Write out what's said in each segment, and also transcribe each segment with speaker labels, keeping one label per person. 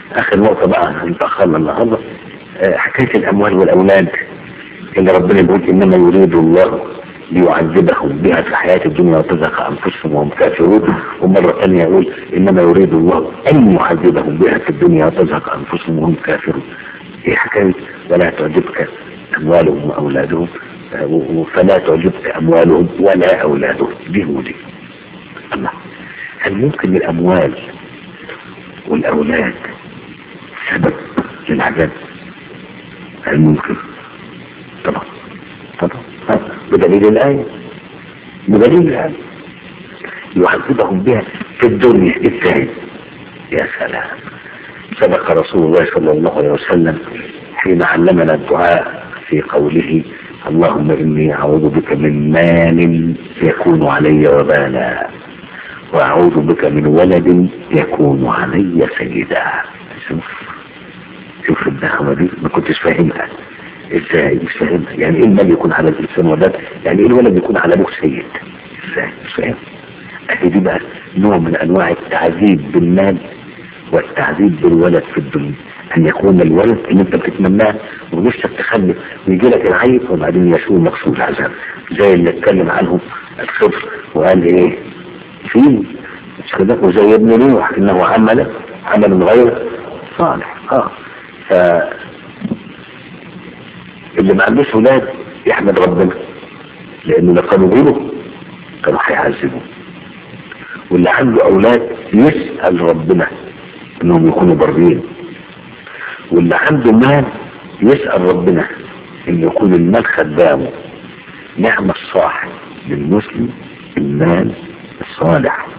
Speaker 1: اخر نقطة بقى هنتأخرنا النهاردة آه، حكاية الاموال والاولاد اللي ربنا بيقول انما يريد الله ليعذبهم بها في الحياة الدنيا وتزهق انفسهم وهم كافرون ومرة ثانية يقول انما يريد الله ان يعذبهم بها في الدنيا وتزهق انفسهم وهم كافرون ايه حكاية ولا تعجبك اموالهم واولادهم آه، فلا تعجبك اموالهم ولا اولادهم دي ودي الله هل ممكن الاموال والاولاد سبب للعذاب هل ممكن طبعا طبعا ها، بدليل الآية بدليل الآية يعذبهم بها في الدنيا ازاي يا سلام صدق رسول الله صلى الله عليه وسلم حين علمنا الدعاء في قوله اللهم إني أعوذ بك من مال يكون علي وبالا وأعوذ بك من ولد يكون علي سيدا شوف شوف الدعوة دي ما كنتش فاهمها ازاي مش فاهمها يعني ايه المال يكون على الانسان ولد يعني ايه الولد يكون على ابوه سيد ازاي مش فاهم اهي دي بقى نوع من انواع التعذيب بالمال والتعذيب بالولد في الدنيا ان يكون الولد اللي انت بتتمناه ونفسك تخلف ويجي لك العيب وبعدين يشوف مقصود العذاب زي اللي اتكلم عنهم الخضر وقال ايه فيه مش كده وزي ابن نوح انه عمل عمل غير صالح اه ف اللي ما عندوش ولاد يحمد ربنا لانه لو كانوا غيره كانوا هيعذبوه واللي عنده اولاد يسأل ربنا انهم يكونوا برين واللي عنده مال يسأل ربنا ان يكون المال خدامه نعم الصاحب للمسلم المال الصالح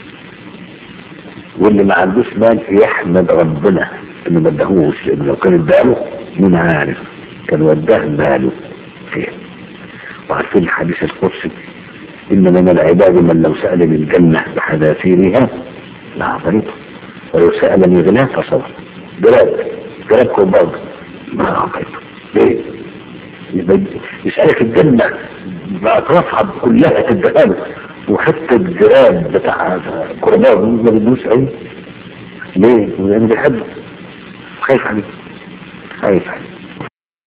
Speaker 1: واللي ما عندوش مال يحمد ربنا انه ما اداهوش لان لو كان اداله مين عارف كان وداه ماله فين وعارفين الحديث القدسي إن من العباد من لو سألني الجنة بحذافيرها لأعطيته ولو سألني غلاف فصبر جلاب جلاب كوباض ما أعطيته ليه؟ يبقى يسألك الجنة بأطرافها كلها تدهان وحتى الجراب بتاع كرباض ما بدوش أي ليه؟ لأنه بيحبه خايف عليه خايف عليه